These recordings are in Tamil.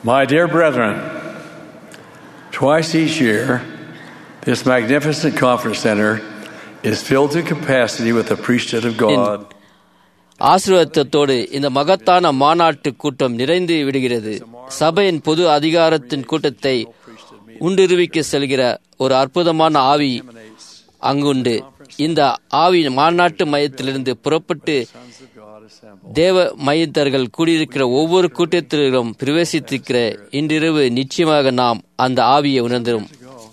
My dear brethren, twice each year, this magnificent conference center is filled to capacity with the priesthood of God. ஆசீர்வாதத்தோடு இந்த மகத்தான மாநாட்டு கூட்டம் நிறைந்து விடுகிறது சபையின் பொது அதிகாரத்தின் கூட்டத்தை உண்டிருவிக்க செல்கிற ஒரு அற்புதமான ஆவி அங்குண்டு இந்த ஆவி மாநாட்டு மையத்திலிருந்து புறப்பட்டு தேவ மையத்தர்கள் கூடியிருக்கிற ஒவ்வொரு கூட்டத்திலும் பிரவேசித்திருக்கிற இன்றிரவு நிச்சயமாக நாம் அந்த ஆவியை உணர்ந்தோம்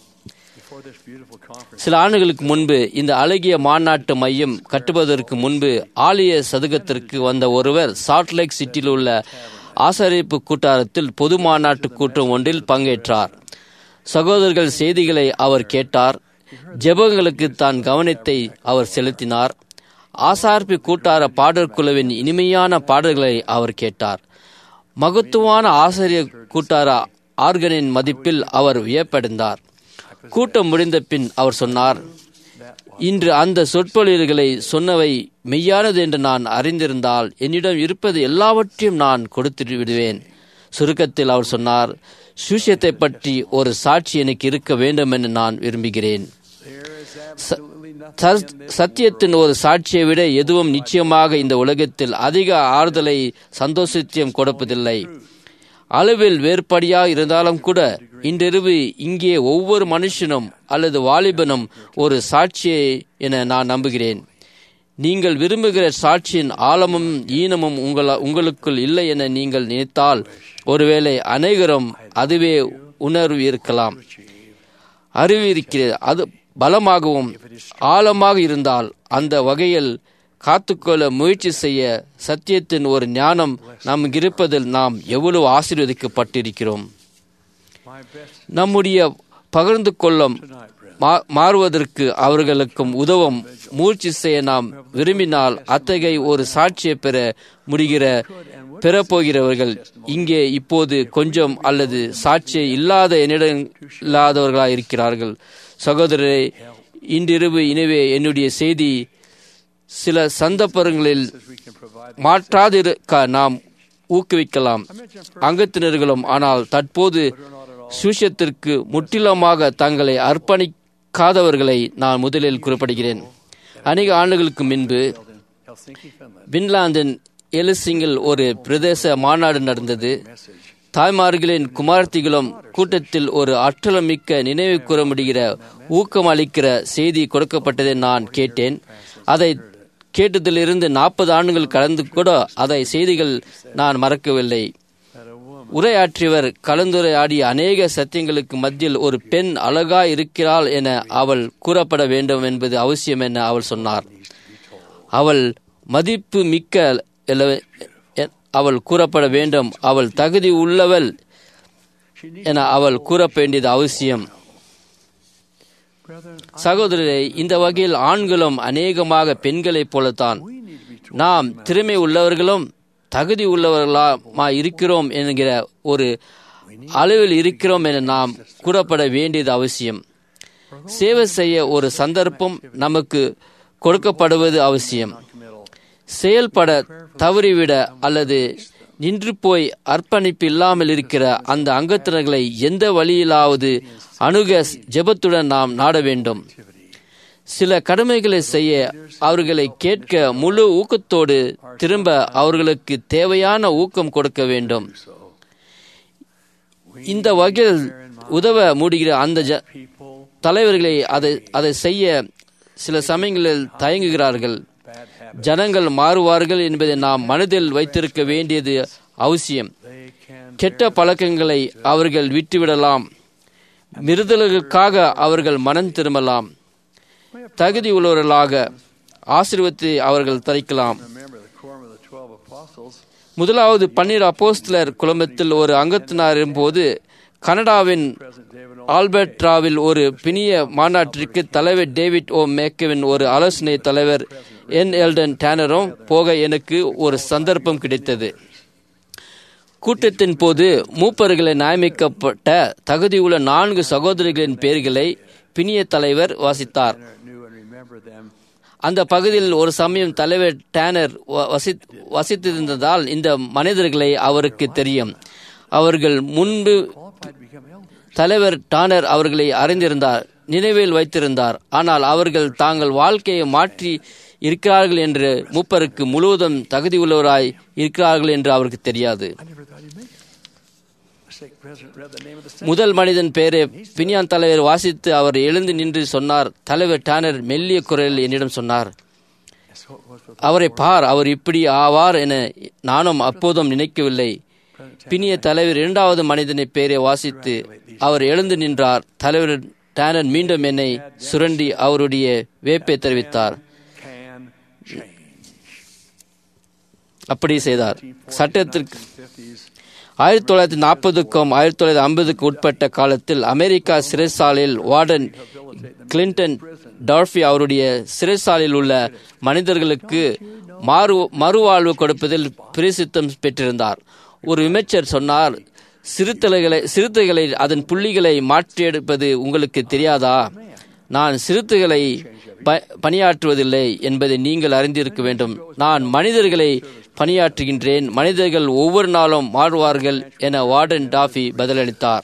சில ஆண்டுகளுக்கு முன்பு இந்த அழகிய மாநாட்டு மையம் கட்டுவதற்கு முன்பு ஆலய சதுக்கத்திற்கு வந்த ஒருவர் சால்ட் லேக் சிட்டியில் உள்ள ஆசரிப்பு கூட்டாரத்தில் பொது மாநாட்டு கூட்டம் ஒன்றில் பங்கேற்றார் சகோதரர்கள் செய்திகளை அவர் கேட்டார் ஜெபங்களுக்கு தான் கவனத்தை அவர் செலுத்தினார் ஆசார்பி கூட்டார பாடல் குழுவின் இனிமையான பாடல்களை அவர் கேட்டார் மகத்துவான ஆசிரியர் கூட்டார ஆர்கனின் மதிப்பில் அவர் வியப்படைந்தார் கூட்டம் முடிந்த பின் அவர் சொன்னார் இன்று அந்த சொற்பொழிவுகளை சொன்னவை மெய்யானது என்று நான் அறிந்திருந்தால் என்னிடம் இருப்பது எல்லாவற்றையும் நான் கொடுத்து விடுவேன் சுருக்கத்தில் அவர் சொன்னார் சுஷியத்தை பற்றி ஒரு சாட்சி எனக்கு இருக்க வேண்டும் என்று நான் விரும்புகிறேன் சத்தியத்தின் ஒரு சாட்சியை விட எதுவும் நிச்சயமாக இந்த உலகத்தில் அதிக ஆறுதலை சந்தோஷத்தையும் கொடுப்பதில்லை அளவில் வேறுபடியாக இருந்தாலும் கூட இன்றிரவு இங்கே ஒவ்வொரு மனுஷனும் அல்லது வாலிபனும் ஒரு சாட்சியை என நான் நம்புகிறேன் நீங்கள் விரும்புகிற சாட்சியின் ஆழமும் ஈனமும் உங்கள உங்களுக்குள் இல்லை என நீங்கள் நினைத்தால் ஒருவேளை அனைவரும் அதுவே உணர்வு இருக்கலாம் அறிவு இருக்கிறது அது பலமாகவும் ஆழமாக இருந்தால் அந்த வகையில் காத்துக்கொள்ள முயற்சி செய்ய சத்தியத்தின் ஒரு ஞானம் நம் இருப்பதில் நாம் எவ்வளவு ஆசீர்வதிக்கப்பட்டிருக்கிறோம் நம்முடைய பகிர்ந்து கொள்ளும் மாறுவதற்கு அவர்களுக்கும் உதவும் முயற்சி செய்ய நாம் விரும்பினால் அத்தகைய ஒரு சாட்சியை பெற முடிகிற பெறப்போகிறவர்கள் இங்கே இப்போது கொஞ்சம் அல்லது சாட்சியை இல்லாத என்னிடம் இல்லாதவர்களாக இருக்கிறார்கள் சகோதரரே இன்றிரவு எனவே என்னுடைய செய்தி சில சந்தர்ப்பங்களில் மாற்றாதிருக்க நாம் ஊக்குவிக்கலாம் அங்கத்தினர்களும் ஆனால் தற்போது சூஷத்திற்கு முற்றிலுமாக தங்களை அர்ப்பணிக்காதவர்களை நான் முதலில் குறிப்பிடுகிறேன் அநேக ஆண்டுகளுக்கு முன்பு பின்லாந்தின் எலிசிங்கில் ஒரு பிரதேச மாநாடு நடந்தது தாய்மார்களின் குமார்த்திகளும் கூட்டத்தில் ஒரு ஆற்றலம் மிக்க நினைவு கூற முடிகிற ஊக்கம் அளிக்கிற செய்தி கொடுக்கப்பட்டதை நான் கேட்டேன் அதை கேட்டதிலிருந்து நாற்பது ஆண்டுகள் கலந்து கூட அதை செய்திகள் நான் மறக்கவில்லை உரையாற்றியவர் கலந்துரையாடிய அநேக சத்தியங்களுக்கு மத்தியில் ஒரு பெண் அழகா இருக்கிறாள் என அவள் கூறப்பட வேண்டும் என்பது அவசியம் என அவள் சொன்னார் அவள் மதிப்பு மிக்க அவள் கூறப்பட வேண்டும் அவள் தகுதி உள்ளவள் என அவள் கூற வேண்டியது அவசியம் சகோதரரை இந்த வகையில் ஆண்களும் அநேகமாக பெண்களைப் போலத்தான் நாம் திறமை உள்ளவர்களும் தகுதி உள்ளவர்களாமா இருக்கிறோம் என்கிற ஒரு அளவில் இருக்கிறோம் என நாம் கூறப்பட வேண்டியது அவசியம் சேவை செய்ய ஒரு சந்தர்ப்பம் நமக்கு கொடுக்கப்படுவது அவசியம் செயல்பட தவறிவிட அல்லது நின்று போய் அர்ப்பணிப்பு இல்லாமல் இருக்கிற அந்த அங்கத்தினர்களை எந்த வழியிலாவது அணுக ஜெபத்துடன் நாம் நாட வேண்டும் சில கடமைகளை செய்ய அவர்களை கேட்க முழு ஊக்கத்தோடு திரும்ப அவர்களுக்கு தேவையான ஊக்கம் கொடுக்க வேண்டும் இந்த வகையில் உதவ முடிகிற அந்த தலைவர்களை அதை அதை செய்ய சில சமயங்களில் தயங்குகிறார்கள் ஜனங்கள் மாறுவார்கள் என்பதை நாம் மனதில் வைத்திருக்க வேண்டியது அவசியம் கெட்ட பழக்கங்களை அவர்கள் விட்டுவிடலாம் மிருதலுக்காக அவர்கள் மனம் திரும்பலாம் தகுதி உள்ளவர்களாக ஆசீர்வத்தை அவர்கள் தரிக்கலாம் முதலாவது பன்னீர் அப்போஸ்தலர் குழுமத்தில் ஒரு அங்கத்தினர் போது கனடாவின் ஆல்பர்ட்ராவில் ஒரு பிணிய மாநாட்டிற்கு தலைவர் டேவிட் ஓ மேக்கவின் ஒரு ஆலோசனை தலைவர் என் எல்டன் டேனரும் போக எனக்கு ஒரு சந்தர்ப்பம் கிடைத்தது கூட்டத்தின் போது மூப்பர்களை நியமிக்கப்பட்ட தகுதியுள்ள நான்கு சகோதரிகளின் பெயர்களை பிணிய தலைவர் வாசித்தார் அந்த பகுதியில் ஒரு சமயம் தலைவர் டேனர் வசி வசித்திருந்ததால் இந்த மனிதர்களை அவருக்கு தெரியும் அவர்கள் முன்பு qualified to become elders. தலைவர் டானர் அவர்களை அறிந்திருந்தார் நினைவில் வைத்திருந்தார் ஆனால் அவர்கள் தாங்கள் வாழ்க்கையை மாற்றி இருக்கிறார்கள் என்று மூப்பருக்கு முழுவதும் தகுதி உள்ளவராய் இருக்கிறார்கள் என்று அவருக்கு தெரியாது I never thought he'd make it. The stake president read the name of the stake. முதல் மனிதன் பெயரை பினியான் தலைவர் வாசித்து அவர் எழுந்து நின்று சொன்னார் தலைவர் டானர் மெல்லிய குரலில் என்னிடம் சொன்னார் That's what it was with அவரை பார் அவர் இப்படி ஆவார் என நானும் அப்போதும் நினைக்கவில்லை பினிய தலைவர் இரண்டாவது மனிதனை பெயரை வாசித்து அவர் எழுந்து நின்றார் தலைவர் டானர் மீண்டும் என்னை சுரண்டி அவருடைய வேப்பை தெரிவித்தார் can change. அப்படி செய்தார் சட்டத்திற்கு 50s. ஆயிரத்தி தொள்ளாயிரத்தி நாற்பதுக்கும் ஆயிரத்தி தொள்ளாயிரத்தி ஐம்பதுக்கு உட்பட்ட காலத்தில் அமெரிக்கா சிறைச்சாலையில் வார்டன் கிளின்டன் டார்ஃபி அவருடைய சிறைச்சாலையில் உள்ள மனிதர்களுக்கு மாறு மறுவாழ்வு கொடுப்பதில் பிரசித்தம் பெற்றிருந்தார் ஒரு விமர்சர் சொன்னார் சிறுத்தைகளை சிறுத்தைகளை அதன் புள்ளிகளை மாற்றியெடுப்பது உங்களுக்கு தெரியாதா நான் சிறுத்தைகளை ப- பணியாற்றுவதில்லை என்பதை நீங்கள் அறிந்திருக்க வேண்டும் நான் மனிதர்களை பணியாற்றுகின்றேன் மனிதர்கள் ஒவ்வொரு நாளும் மாறுவார்கள் என வார்டன் டாஃபி பதிலளித்தார்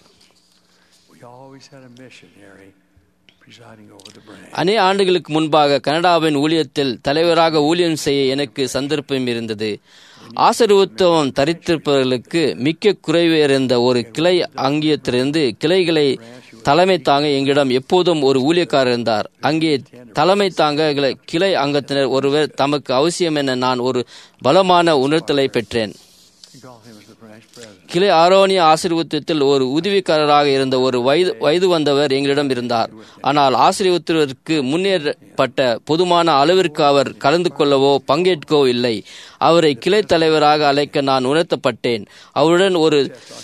We always had a missionary presiding over the branch. அநேக ஆண்டுகளுக்கு முன்பாக கனடாவின் ஊழியத்தில் தலைவராக ஊழியம் செய்ய எனக்கு சந்தர்ப்பம் இருந்தது ஆசீர்வத்துவம் தரித்திருப்பவர்களுக்கு மிக்க குறைவு இருந்த ஒரு கிளை அங்கியத்திலிருந்து கிளைகளை தலைமை தாங்க எங்களிடம் எப்போதும் ஒரு ஊழியக்காரர் இருந்தார் அங்கே தலைமை தாங்க கிளை- கிளை அங்கத்தினர் ஒருவர் தமக்கு அவசியம் என நான் ஒரு பலமான உணர்த்தலை பெற்றேன் You call him as the branch president. கிளை ஆரோனிய ஆசீர்வத்தத்தில் ஒரு உதவிக்காரராக இருந்த ஒரு வயது வயது வந்தவர் எங்களிடம் இருந்தார் ஆனால் ஆசீர்வத்திற்கு முன்னேறப்பட்ட பொதுமான அளவிற்கு அவர் கலந்து கொள்ளவோ பங்கேற்கவோ இல்லை அவரை கிளை தலைவராக அழைக்க நான் உணர்த்தப்பட்டேன் அவருடன் ஒரு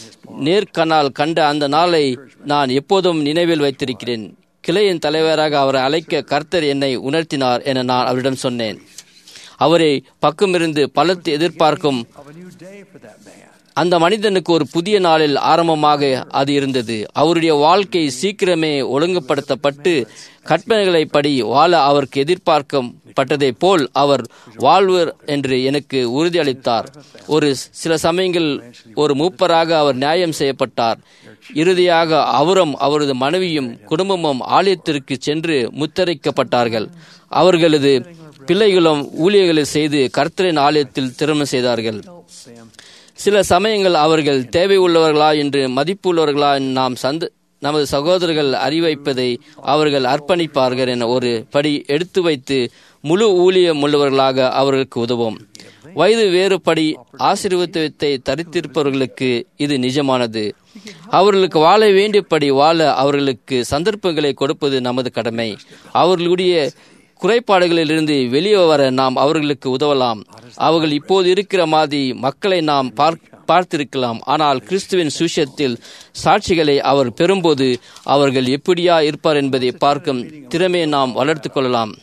நேர்காணல் கண்ட அந்த நாளை நான் எப்போதும் நினைவில் வைத்திருக்கிறேன் கிளையின் தலைவராக அவரை அழைக்க கர்த்தர் என்னை உணர்த்தினார் என நான் அவரிடம் சொன்னேன் அவரை பக்கமிருந்து பலத்து எதிர்பார்க்கும் Of a new day for that man. அந்த மனிதனுக்கு ஒரு புதிய நாளில் ஆரம்பமாக அது இருந்தது அவருடைய வாழ்க்கை சீக்கிரமே ஒழுங்குபடுத்தப்பட்டு கற்பனைகளை படி வாழ அவருக்கு எதிர்பார்க்கப்பட்டதைப் போல் அவர் வாழ்வர் என்று எனக்கு உறுதியளித்தார் ஒரு சில சமயங்கள் ஒரு மூப்பராக அவர் நியாயம் செய்யப்பட்டார் இறுதியாக அவரும் அவரது மனைவியும் குடும்பமும் ஆலயத்திற்கு சென்று முத்தரிக்கப்பட்டார்கள் அவர்களது பிள்ளைகளும் ஊழியர்களை செய்து கர்த்தரின் ஆலயத்தில் திருமணம் செய்தார்கள் Them சில சமயங்கள் அவர்கள் தேவை உள்ளவர்களா என்று மதிப்புள்ளவர்களா என்று நாம் சந்த நமது சகோதரர்கள் அறிவைப்பதை அவர்கள் அர்ப்பணிப்பார்கள் என ஒரு படி எடுத்து வைத்து முழு ஊழியம் உள்ளவர்களாக அவர்களுக்கு உதவும் வயது வேறுபடி ஆசீர்வாதத்தை தரித்திருப்பவர்களுக்கு இது நிஜமானது அவர்களுக்கு வாழ வேண்டியபடி வாழ அவர்களுக்கு சந்தர்ப்பங்களை கொடுப்பது நமது கடமை அவர்களுடைய குறைபாடுகளிலிருந்து வெளியே வர நாம் அவர்களுக்கு உதவலாம் அவர்கள் இப்போது இருக்கிற மாதிரி மக்களை நாம் பார்க்க பார்த்திருக்கலாம் ஆனால் கிறிஸ்துவின் சுஷத்தில் சாட்சிகளை அவர் பெறும்போது அவர்கள் எப்படியா இருப்பார் என்பதை பார்க்கும் திறமையை நாம் வளர்த்துக் கொள்ளலாம்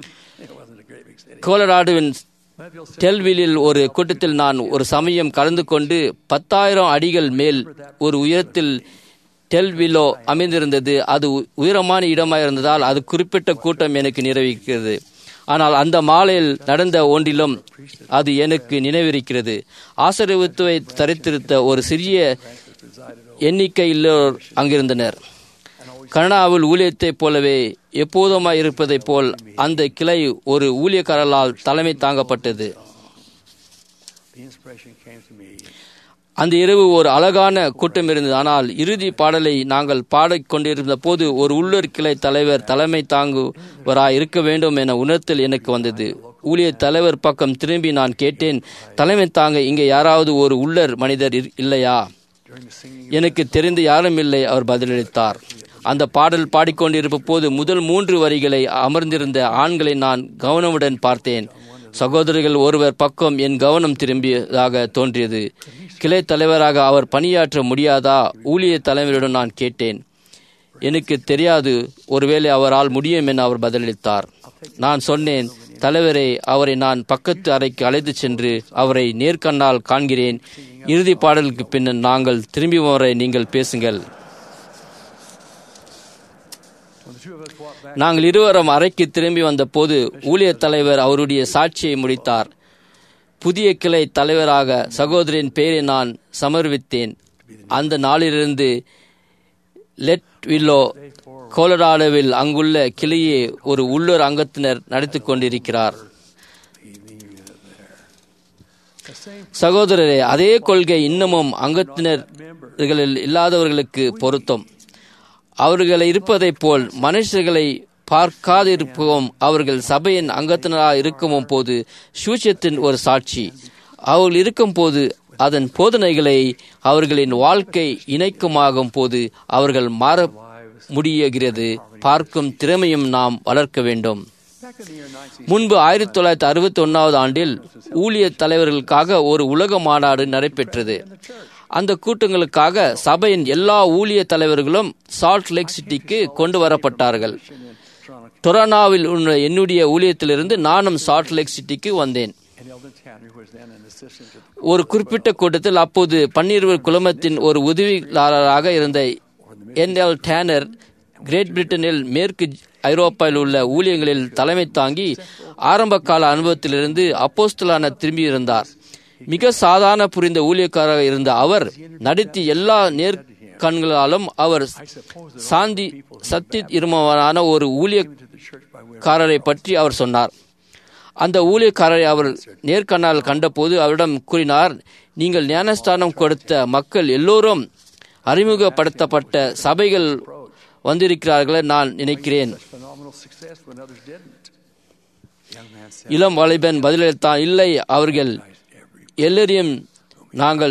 It wasn't a great big city. கோலராடுவின் Mobile City. டெல்விலில் ஒரு கூட்டத்தில் நான் ஒரு சமயம் கலந்து கொண்டு பத்தாயிரம் அடிகள் மேல் ஒரு உயரத்தில் டெல்விலோ அமைந்திருந்தது அது உ- உயரமான இடமாயிருந்ததால் அது குறிப்பிட்ட கூட்டம் எனக்கு நிறைவேற்கிறது ஆனால் அந்த மாலையில் நடந்த ஒன்றிலும் அது எனக்கு நினைவிருக்கிறது ஆசீர்வத்துவை தரித்திருத்த ஒரு சிறிய எண்ணிக்கையில்லோர் அங்கிருந்தனர் கனடாவில் ஊழியத்தைப் போலவே எப்போதுமாய் இருப்பதைப் போல் அந்த கிளை ஒரு ஊழியக்காரர்களால் தலைமை தாங்கப்பட்டது The inspiration came to me. அந்த இரவு ஒரு அழகான கூட்டம் இருந்தது ஆனால் இறுதி பாடலை நாங்கள் பாடிக்கொண்டிருந்த போது ஒரு உள்ளூர் கிளை தலைவர் தலைமை தாங்குவராய் இருக்க வேண்டும் என உணர்த்தல் எனக்கு வந்தது ஊழிய தலைவர் பக்கம் திரும்பி நான் கேட்டேன் தலைமை தாங்க இங்கே யாராவது ஒரு உள்ளர் மனிதர் இர்- இல்லையா During the singing, எனக்கு தெரிந்து யாரும் இல்லை அவர் பதிலளித்தார் அந்த பாடல் பாடிக்கொண்டிருந்த போது முதல் மூன்று வரிகளை அமர்ந்திருந்த ஆண்களை நான் கவனமுடன் பார்த்தேன் சகோதரர்கள் ஒருவர் பக்கம் என் கவனம் திரும்பியதாக தோன்றியது கிளை தலைவராக அவர் பணியாற்ற முடியாதா ஊழிய தலைவரிடம் நான் கேட்டேன் எனக்கு தெரியாது ஒருவேளை அவரால் முடியும் என அவர் பதிலளித்தார் நான் சொன்னேன் தலைவரே அவரை நான் பக்கத்து அறைக்கு அழைத்துச் சென்று அவரை நேர்கண்ணால் காண்கிறேன் இறுதி பாடலுக்கு பின்னர் நாங்கள் திரும்பி வரை நீங்கள் பேசுங்கள் when the two of us walked back, நாங்கள் இருவரும் அறைக்கு திரும்பி வந்தபோது ஊழிய தலைவர் அவருடைய சாட்சியை முடித்தார் புதிய கிளை தலைவராக சகோதரின் பெயரை நான் சமர்ப்பித்தேன் அந்த நாளிலிருந்து லெட்வில்லோ கோலராடோவில் அங்குள்ள கிளையே ஒரு உள்ளூர் அங்கத்தினர் நடத்தி கொண்டிருக்கிறார் சகோதரரே அதே கொள்கை இன்னமும் அங்கத்தினர்களில் இல்லாதவர்களுக்கு பொருத்தம் அவர்கள் இருப்பதைப் போல் மனுஷர்களை பார்க்காதிருப்பவும் அவர்கள் சபையின் அங்கத்தினராக இருக்கவும் போது சூச்சியத்தின் ஒரு சாட்சி அவர்கள் இருக்கும் போது அதன் போதனைகளை அவர்களின் வாழ்க்கை இணைக்குமாகும் போது அவர்கள் மாற முடியுகிறது பார்க்கும் திறமையும் நாம் வளர்க்க வேண்டும் முன்பு ஆயிரத்தி தொள்ளாயிரத்தி அறுபத்தி ஒன்னாவது ஆண்டில் ஊழிய தலைவர்களுக்காக ஒரு உலக மாநாடு நடைபெற்றது அந்த கூட்டங்களுக்காக சபையின் எல்லா ஊழிய தலைவர்களும் சால்ட் லேக் சிட்டிக்கு கொண்டு வரப்பட்டார்கள் டொரானாவில் உள்ள என்னுடைய ஊழியத்திலிருந்து நானும் சால்ட் லேக் சிட்டிக்கு வந்தேன் ஒரு குறிப்பிட்ட கூட்டத்தில் அப்போது பன்னீர்வர் குழுமத்தின் ஒரு உதவியாளராக இருந்த என் எல் டேனர் கிரேட் பிரிட்டனில் மேற்கு ஐரோப்பாவில் உள்ள ஊழியங்களில் தலைமை தாங்கி ஆரம்ப கால அனுபவத்திலிருந்து அப்போஸ்தலான திரும்பியிருந்தார் மிக சாதாரண புரிந்த ஊழியக்காரராக இருந்த அவர் நடித்து எல்லா நேர்கண்களாலும் அவர் சாந்தி சத்தி இருமவனான ஒரு ஊழியக்காரரை பற்றி அவர் சொன்னார் அந்த ஊழியக்காரரை அவர் நேர்கண்ணால் கண்டபோது அவரிடம் கூறினார் நீங்கள் ஞானஸ்தானம் கொடுத்த மக்கள் எல்லோரும் அறிமுகப்படுத்தப்பட்ட சபைகள் வந்திருக்கிறார்கள் நான் நினைக்கிறேன் இளம் வாலிபன் பதிலளித்தான் இல்லை அவர்கள் எல்லோரையும் நாங்கள்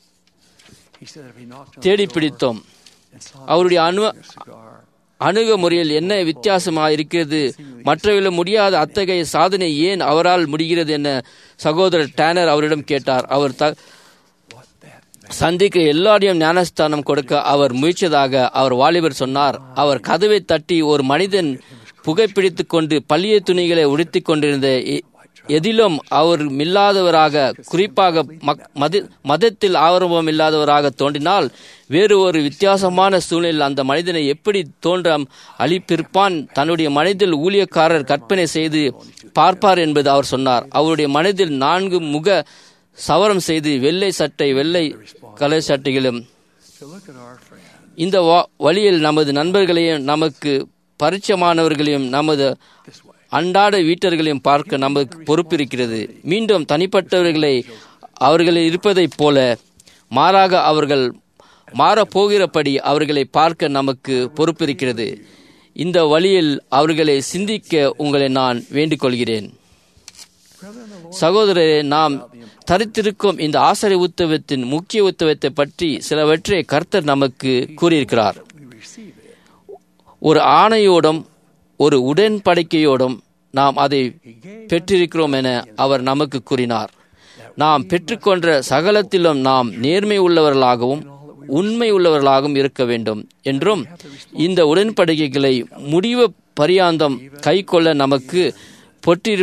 தேடி பிடித்தோம் அவருடைய அணு அணுகுமுறையில் என்ன வித்தியாசமாக இருக்கிறது மற்றவர்களும் முடியாத அத்தகைய சாதனை ஏன் அவரால் முடிகிறது என சகோதரர் டேனர் அவரிடம் கேட்டார் அவர் த சந்திக்க எல்லாரையும் ஞானஸ்தானம் கொடுக்க அவர் முயற்சியதாக அவர் வாலிபர் சொன்னார் அவர் கதவை தட்டி ஒரு மனிதன் புகைப்பிடித்து கொண்டு பள்ளிய துணிகளை உடுத்திக் கொண்டிருந்த எதிலும் அவர் இல்லாதவராக குறிப்பாக மத மதத்தில் ஆர்வம் இல்லாதவராக தோன்றினால் வேறு ஒரு வித்தியாசமான சூழ்நிலையில் அந்த மனிதனை எப்படி தோன்றம் அளிப்பிருப்பான் தன்னுடைய மனதில் ஊழியக்காரர் கற்பனை செய்து பார்ப்பார் என்பது அவர் சொன்னார் அவருடைய மனதில் நான்கு முக சவரம் செய்து வெள்ளை சட்டை வெள்ளை கலர் சட்டைகளும் இந்த வழியில் நமது நண்பர்களையும் நமக்கு பரிச்சயமானவர்களையும் நமது அன்றாட வீட்டர்களையும் பார்க்க நமக்கு பொறுப்பு இருக்கிறது மீண்டும் தனிப்பட்டவர்களை அவர்கள் இருப்பதைப் போல மாறாக அவர்கள் மாறப்போகிறபடி அவர்களை பார்க்க நமக்கு பொறுப்பு இருக்கிறது இந்த வழியில் அவர்களை சிந்திக்க உங்களை நான் வேண்டிக் கொள்கிறேன் சகோதரரே நாம் தரித்திருக்கும் இந்த ஆசிரிய உத்தவத்தின் முக்கிய உத்தவத்தை பற்றி சிலவற்றை கர்த்தர் நமக்கு கூறியிருக்கிறார் ஒரு ஆணையோடும் ஒரு உடன்படிக்கையோடும் நாம் அதை பெற்றிருக்கிறோம் என அவர் நமக்கு கூறினார் நாம் பெற்றுக்கொண்ட சகலத்திலும் நாம் நேர்மை உள்ளவர்களாகவும் உண்மை உள்ளவர்களாகவும் இருக்க வேண்டும் என்றும் இந்த உடன்படிக்கைகளை முடிவு பரியாந்தம் கை கொள்ள நமக்கு பொற்றிரு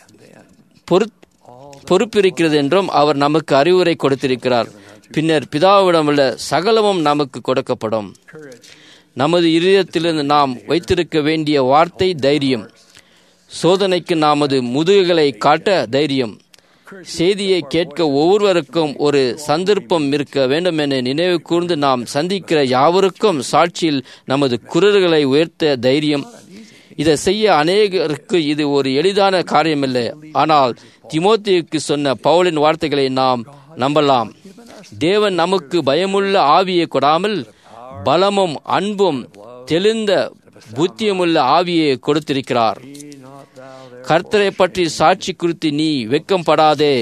பொறுப்பிருக்கிறது என்றும் அவர் நமக்கு அறிவுரை கொடுத்திருக்கிறார் பின்னர் பிதாவிடமுள்ள சகலமும் நமக்கு கொடுக்கப்படும் நமது இதயத்திலிருந்து நாம் வைத்திருக்க வேண்டிய வார்த்தை தைரியம் சோதனைக்கு நமது முதுகுகளை காட்ட தைரியம் செய்தியை கேட்க ஒவ்வொருவருக்கும் ஒரு சந்தர்ப்பம் இருக்க வேண்டும் என நினைவு கூர்ந்து நாம் சந்திக்கிற யாவருக்கும் சாட்சியில் நமது குரல்களை உயர்த்த தைரியம் இதை செய்ய அநேகருக்கு இது ஒரு எளிதான காரியமில்லை ஆனால் திமோத்தியுக்கு சொன்ன பவுலின் வார்த்தைகளை நாம் நம்பலாம் தேவன் நமக்கு பயமுள்ள ஆவியை கொடாமல் பலமும் அன்பும் தெளிந்த புத்தியமுள்ள ஆவியை கொடுத்திருக்கிறார் கர்த்தரை பற்றி சாட்சி குறித்து நீ வெக்கப்படாதே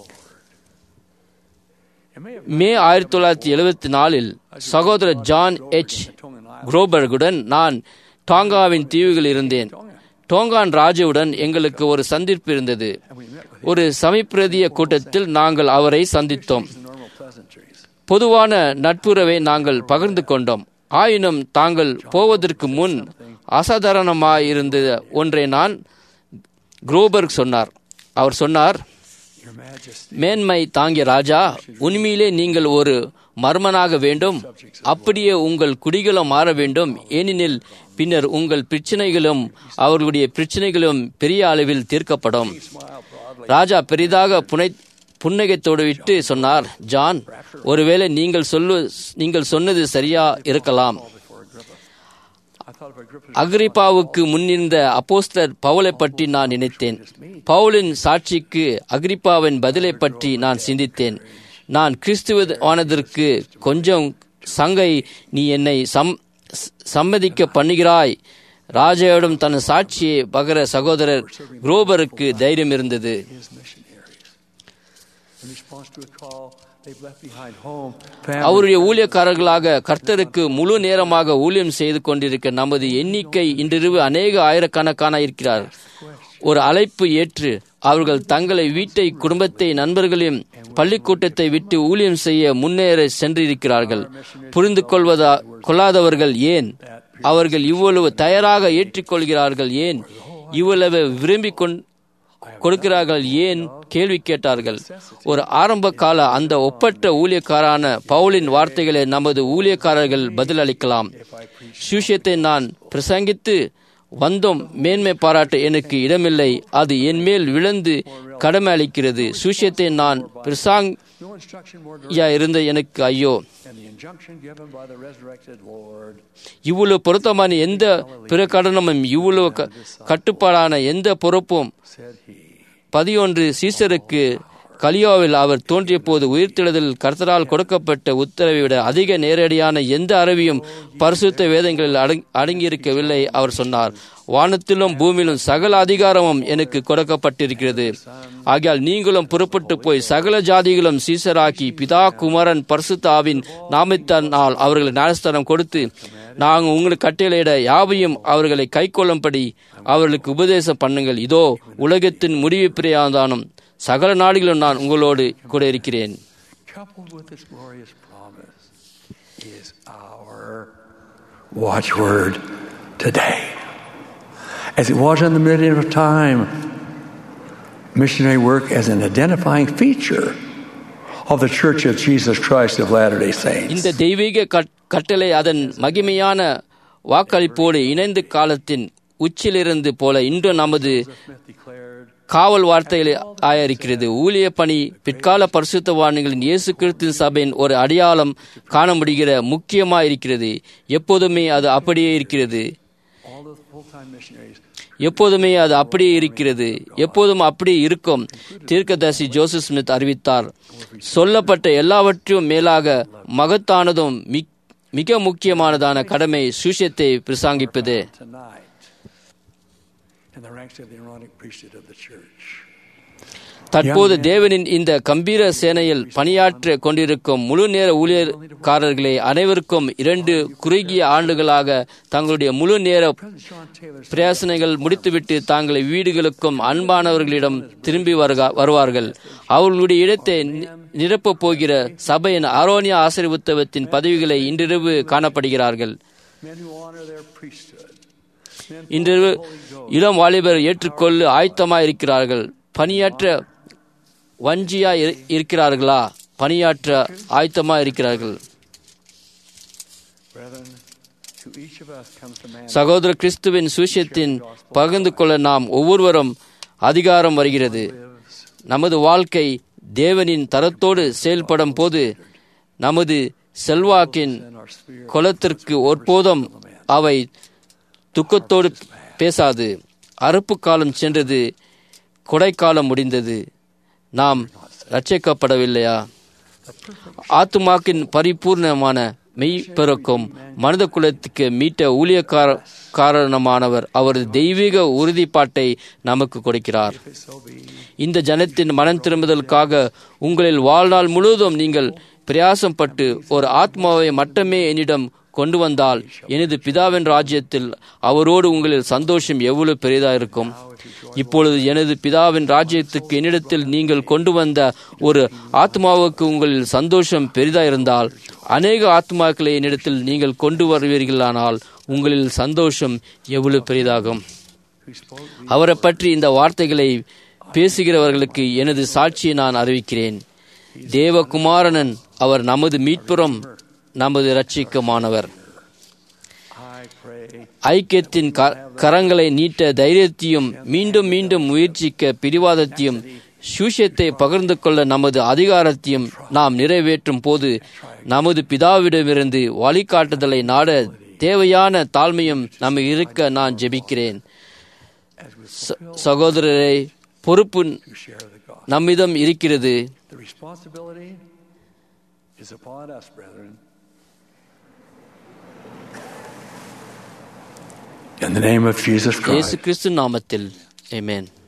மே ஆயிரத்தி தொள்ளாயிரத்தி எழுபத்தி நாலில் சகோதரர் ஜான் எச் குரோபர்குடன் நான் டாங்காவின் தீவுகள் இருந்தேன் டோங்கான் ராஜுவுடன் எங்களுக்கு ஒரு சந்திப்பு இருந்தது ஒரு சமீப்பிரதிய கூட்டத்தில் நாங்கள் அவரை சந்தித்தோம் பொதுவான நட்புறவை நாங்கள் பகிர்ந்து கொண்டோம் ஆயினும் தாங்கள் போவதற்கு முன் அசாதாரணமாயிருந்த ஒன்றை நான் குரோபர்க் சொன்னார் அவர் சொன்னார் மேன்மை தாங்கிய ராஜா உண்மையிலே நீங்கள் ஒரு மர்மனாக வேண்டும் அப்படியே உங்கள் குடிகளும் மாற வேண்டும் ஏனெனில் பின்னர் உங்கள் பிரச்சனைகளும் அவர்களுடைய பிரச்சனைகளும் பெரிய அளவில் தீர்க்கப்படும் ராஜா பெரிதாக புனை புன்னகைத்தோடு விட்டு சொன்னார் ஜான் ஒருவேளை நீங்கள் சொல்லு நீங்கள் சொன்னது சரியா இருக்கலாம் I thought of Agrippa. அக்ரிப்பாவுக்கு முன்னிருந்த அப்போஸ்தலர் பவுலை பற்றி நான் நினைத்தேன் பவுலின் சாட்சிக்கு அக்ரிப்பாவின் பதிலை பற்றி நான் சிந்தித்தேன் நான் கிறிஸ்துவானதற்கு கொஞ்சம் சங்கை நீ என்னை சம் சம்மதிக்க பண்ணுகிறாய் ராஜாவிடம் தன் சாட்சியை பகர சகோதரர் குரோபருக்கு தைரியம் இருந்தது His missionaries. In response to a call, they've left behind home, family, அவருடைய ஊழியக்காரர்களாக கர்த்தருக்கு முழு நேரமாக ஊழியம் செய்து கொண்டிருக்க நமது எண்ணிக்கை இன்றிரவு அநேக ஆயிரக்கணக்கான இருக்கிறார் ஒரு அழைப்பு ஏற்று அவர்கள் தங்களை வீட்டை குடும்பத்தை நண்பர்களையும் பள்ளிக்கூட்டத்தை விட்டு ஊழியம் செய்ய முன்னேற சென்றிருக்கிறார்கள் புரிந்து கொள்வதா கொள்ளாதவர்கள் ஏன் அவர்கள் இவ்வளவு தயாராக ஏற்றுக்கொள்கிறார்கள் ஏன் இவ்வளவு விரும்பி கொண் கொடுக்கிறார்கள் ஏன் கேள்வி கேட்டார்கள் ஒரு ஆரம்ப கால அந்த ஒப்பற்ற ஊழியக்காரான பவுலின் வார்த்தைகளை நமது ஊழியக்காரர்கள் பதிலளிக்கலாம் சுஷியத்தை நான் பிரசங்கித்து வந்தோம் மேன்மை பாராட்ட எனக்கு இடமில்லை அது என் மேல் விழுந்து கடமை அளிக்கிறது சுஷியத்தை நான் பிரசாங் no instruction more யா இருந்த எனக்கு ஐயோ and the injunction given by the resurrected Lord. இவ்வளவு பொருத்தமான எந்த பிரகடனமும் இவ்வளவு க- கட்டுப்பாடான எந்த பொறுப்பும் Said he, பதியொன்று சீசருக்கு கலியோவில் அவர் தோன்றிய போது உயிர்த்தெழுதல் கர்த்தரால் கொடுக்கப்பட்ட உத்தரவை விட அதிக நேரடியான எந்த அறிவியும் பரிசுத்த வேதங்களில் அடங்- அடங்கியிருக்கவில்லை அவர் சொன்னார் வானத்திலும் பூமியிலும் சகல அதிகாரமும் எனக்கு கொடுக்கப்பட்டிருக்கிறது ஆகையால் நீங்களும் புறப்பட்டு போய் சகல ஜாதிகளும் சீசராக்கி பிதா குமரன் பரிசுத்தாவின் நாமத்தினால் அவர்களை ஞானஸ்தானம் கொடுத்து நாங்கள் உங்களுக்கு கட்டளையிட யாவையும் அவர்களை கைக்கொள்ளும்படி அவர்களுக்கு உபதேசம் பண்ணுங்கள் இதோ உலகத்தின் முடிவு பிரியாதானும் சகல நாடுகளிலும் நான் உங்களோடு கூட இருக்கிறேன் coupled with this glorious promise, is our watchword today. As it was in the beginning of time, missionary work as an identifying feature of the Church of Jesus Christ of Latter-day Saints. இந்த தெய்வீக கட்- கட்டளை அதன் மகிமையான வாக்களிப்போடு இணைந்த காலத்தின் உச்சிலிருந்து போல இன்று நமது Smith declared, காவல் வார்த்தையில் ஆயிருக்கிறது ஊழிய பணி பிற்கால பரிசுத்தவான்களின் இயேசு கிறிஸ்துவின் சபையின் ஒரு அடையாளம் காண முடிகிற முக்கியமாக இருக்கிறது எப்போதுமே அது அப்படியே இருக்கிறது all the full-time missionaries எப்போதுமே அது அப்படியே இருக்கிறது எப்போதும் அப்படியே இருக்கும் தீர்க்கதரிசி ஜோசப் ஸ்மித் அறிவித்தார் சொல்லப்பட்ட எல்லாவற்றையும் மேலாக மகத்தானதும் மிக்- மிக முக்கியமானதான கடமை சுஷியத்தை பிரசங்கிப்பது tonight in the ranks of the Aaronic priesthood of the church. தற்போது தேவனின் இந்த கம்பீர சேனையில் பணியாற்ற கொண்டிருக்கும் முழு நேர ஊழியர்காரர்களே அனைவருக்கும் இரண்டு குறுகிய ஆண்டுகளாக தங்களுடைய முழு நேர President John Taylor said, பிரயாசனைகள் முடித்துவிட்டு தாங்களை வீடுகளுக்கும் அன்பானவர்களிடம் திரும்பி வருகா- வருவார்கள் அவர்களுடைய இடத்தை நி- நிரப்பப் போகிற சபையின் ஆரோனிய ஆசீர்வத்தவத்தின் பதவிகளை இன்றிரவு காணப்படுகிறார்கள் men who honor their priesthood, men இன்றிரவு இளம் வாலிபர் ஏற்றுக்கொள்ள ஆயத்தமாயிருக்கிறார்கள் பணியாற்ற வஞ்சியா இரு- இருக்கிறார்களா பணியாற்ற ஆயத்தமா இருக்கிறார்கள் brethren, to each of us comes the man சகோதர கிறிஸ்துவின் சுவிசேஷத்தின் பகிர்ந்து கொள்ள நாம் ஒவ்வொருவரும் அதிகாரம் வருகிறது lives நமது வாழ்க்கை தேவனின் தரத்தோடு செயல்படும் போது நமது செல்வாக்கின் in our sphere குலத்திற்கு ஒருபோதும் அவை துக்கத்தோடு பேசாது அறுப்பு காலம் சென்றது கொடைக்காலம் முடிந்தது நாம் ரட்சிக்கப்படவில்லையா ஆத்துமாக்கின் பரிபூர்ணமான மெய்ப்பெருக்கும் மனித குலத்துக்கு மீட்ட ஊழியக்கார காரணமானவர் அவரது தெய்வீக உறுதிப்பாட்டை நமக்கு கொடுக்கிறார் if so be இந்த ஜனத்தின் மனம் திரும்புதலுக்காக உங்களில் வாழ்நாள் முழுவதும் நீங்கள் பிரயாசப்பட்டு ஒரு ஆத்மாவை மட்டுமே என்னிடம் கொண்டு வந்தால் எனது பிதாவின் ராஜ்யத்தில் அவரோடு உங்களில் சந்தோஷம் எவ்வளவு பெரிதா இருக்கும் இப்பொழுது எனது பிதாவின் ராஜ்யத்துக்கு என்னிடத்தில் நீங்கள் கொண்டு வந்த ஒரு ஆத்மாவுக்கு உங்களில் சந்தோஷம் பெரிதா இருந்தால் அநேக ஆத்மாக்களை என்னிடத்தில் நீங்கள் கொண்டு வருவீர்களானால் உங்களில் சந்தோஷம் எவ்வளவு பெரிதாகும் who spoke அவரை பற்றி இந்த வார்த்தைகளை பேசுகிறவர்களுக்கு எனது சாட்சியை நான் அறிவிக்கிறேன் தேவகுமாரனன் அவர் நமது மீட்புறம் நமது இரட்சிக்கமானவர் I pray ஐக்கியத்தின் க- கரங்களை நீட்ட தைரியத்தையும் மீண்டும் மீண்டும் முயற்சிக்க பிடிவாதத்தையும் சுஷியத்தை பகிர்ந்து கொள்ள நமது அதிகாரத்தையும் நாம் நிறைவேற்றும் போது நமது பிதாவிடமிருந்து வழிகாட்டுதலை நாட தேவையான தாழ்மையும் நம்ம இருக்க நான் ஜெபிக்கிறேன் as we ச- சகோதரரை பொறுப்பு to share the gospel. நம்மிடம் இருக்கிறது The responsibility is upon us, brethren. In the name of Jesus இயேசு Christ. கிறிஸ்து நாமத்தில் ஆமென்